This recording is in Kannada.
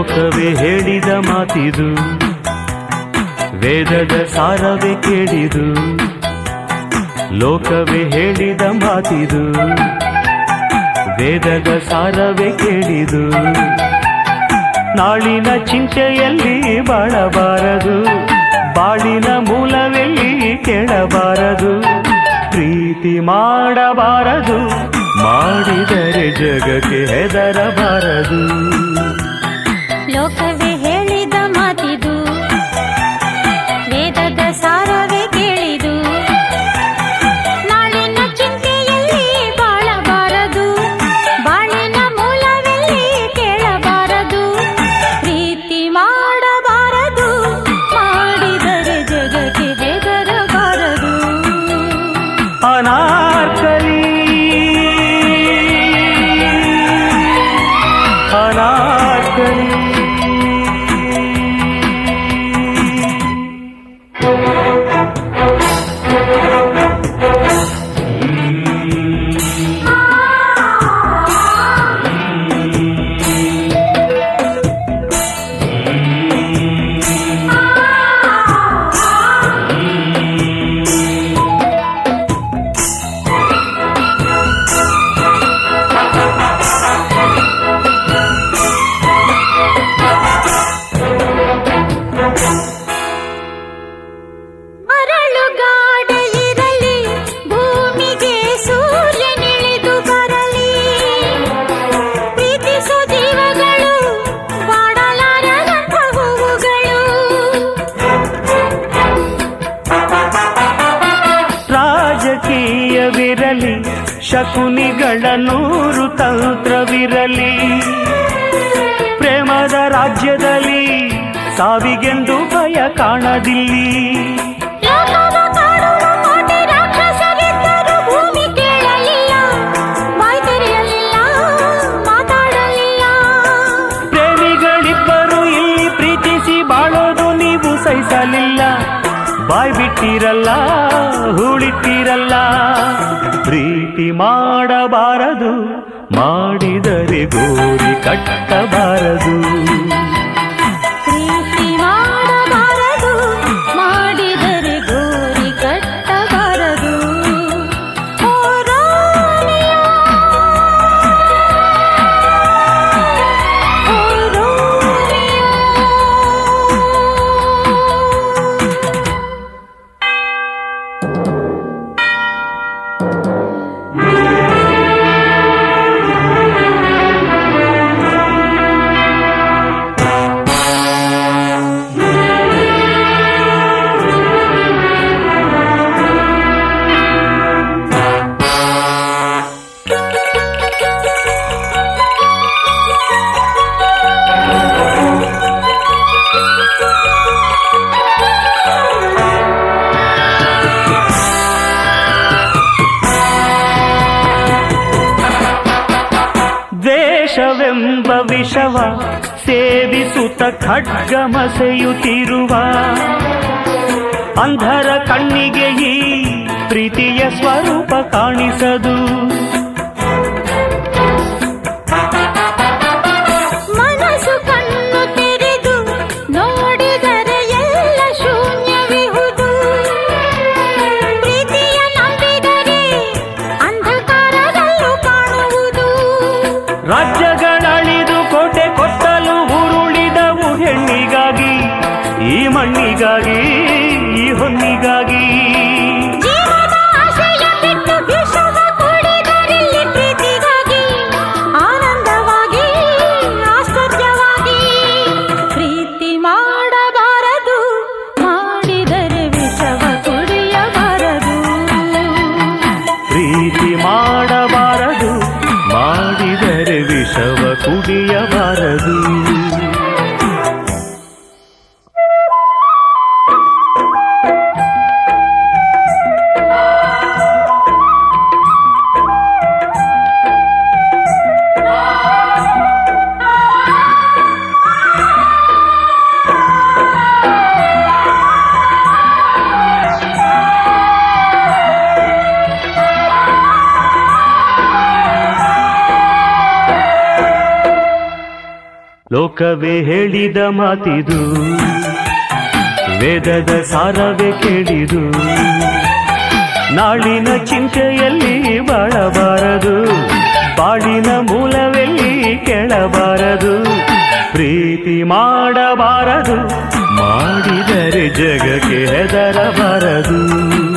ಲೋಕವೇ ಹೇಳಿದ ಮಾತಿದು ವೇದದ ಸಾರವೇ ಕೇಳಿದು ಲೋಕವೇ ಹೇಳಿದ ಮಾತಿದು ವೇದದ ಸಾರವೇ ಕೇಳಿದು ನಾಳಿನ ಚಿಂತೆಯಲ್ಲಿ ಬಾಳಬಾರದು ಬಾಳಿನ ಮೂಲವೆಲ್ಲಿ ಕೇಳಬಾರದು ಪ್ರೀತಿ ಮಾಡಬಾರದು ಮಾಡಿದರೆ ಜಗಕ್ಕೆ ಹೆದರಬಾರದು ಲೋಕವೇ ಹೇಳಿದ ಮಾತಿದು ವೇದದ ಸಾರವೇ ಕೇಳಿದು ನಾಳಿನ ಚಿಂತೆಯಲ್ಲಿ ಬಾಳಬಾರದು ಬಾಳಿನ ಮೂಲವೆಲ್ಲಿ ಕೇಳಬಾರದು ಪ್ರೀತಿ ಮಾಡಬಾರದು ಮಾಡಿದರೆ ಜಗಕ್ಕೆ ಹೆದರಬಾರದು ಅನಾರ್ಕಲಿ ಅನಾರ್ಕಲಿ ಮರಳುಗಾಡ ಇರಲಿ ಭೂಮಿಗೆ ಸೂರ್ಯನಿಳಿದು ಬರಲಿ ಪ್ರೀತಿಸೋ ಜೀವಗಳು ಬಾಡಲಾರದಂಥ ಹೂವುಗಳು ರಾಜಕೀಯವಿರಲಿ ಶಕುನಿಗಳ ನೂರು ತಂತ್ರವಿರಲಿ ಪ್ರೇಮದ ರಾಜ್ಯದಲ್ಲಿ ಸಾವಿಗೆಂದು ಭಯ ಕಾಣದಿಲ್ಲಿ ಲೋಕವ ಕಾಡುವ ಕೋಟಿ ರಾಕ್ಷಸರಿದ್ದರೂ ಭೂಮಿ ಕೇಳಲಿಲ್ಲ ಬಾಯಿ ತೆರೆಯಲಿಲ್ಲ ಮಾತಾಡಲಿಲ್ಲ ಪ್ರೇಮಿಗಳಿಬ್ಬರು ಇಲ್ಲಿ ಪ್ರೀತಿಸಿ ಬಾಳೋದು ನೀವು ಸಹಿಸಲಿಲ್ಲ ಬಾಯ್ ಬಿಟ್ಟಿರಲ್ಲ ಹೂಳಿಟ್ಟಿರಲ್ಲ ಪ್ರೀತಿ ಮಾಡಬಾರದು ಮಾಡಿದರೆ ಗೋರಿ ಕಟ್ಟಬಾರದು ಪ್ರೀತಿ ಮಾಡಬಾರದು ಮಾಡಿದರೆ ಗೋರಿ ಕಟ್ಟಬಾರದು ಓ ರೋಮಿಯೋ, ಓ ರೋಮಿಯೋ. ದ್ವೇಷವೆಂಬ ವಿಷವ ಸೇವಿಸುತ್ತ ಖಡ್ಗಮಸೆಯುತ್ತಿರುವ ಅಂಧರ ಕಣ್ಣಿಗೆ ಈ ಪ್ರೀತಿಯ ಸ್ವರೂಪ ಕಾಣಿಸದು ಮನಸ್ಸು ಕಣ್ಣು ತೆರೆದು ನೋಡಿದರೆ ಎಲ್ಲ ಶೂನ್ಯವಿಹುದು ಪ್ರೀತಿಯ ನಂಬಿದರೆ ಅಂಧಕಾರದಲ್ಲೂ ಕಾಣುವುದು ರಾಜ್ಯಗಳಳಿದು ಕೋಟೆ ಕೊತ್ತಲು ಉರುಳಿದವು ಹೆಣ್ಣಿಗಾಗಿ ಈ ಮಣ್ಣಿಗಾಗಿ ಈ ಹೊನ್ನಿಗಾಗಿ ಜೀವದ ಆಶಯ ಬಿಟ್ಟು ವಿಷವ ಕುಡಿದರೆ ಲೋಕವೇ ಹೇಳಿದ ಮಾತಿದು ವೇದದ ಸಾರವೇ ಕೇಳಿದು ನಾಳಿನ ಚಿಂತೆಯಲ್ಲಿ ಬಾಳಬಾರದು ಬಾಳಿನ ಮೂಲವೆಲ್ಲಿ ಕೆಳಬಾರದು ಪ್ರೀತಿ ಮಾಡಬಾರದು ಮಾಡಿದರೆ ಜಗಕ್ಕೆ ಹೆದರಬಾರದು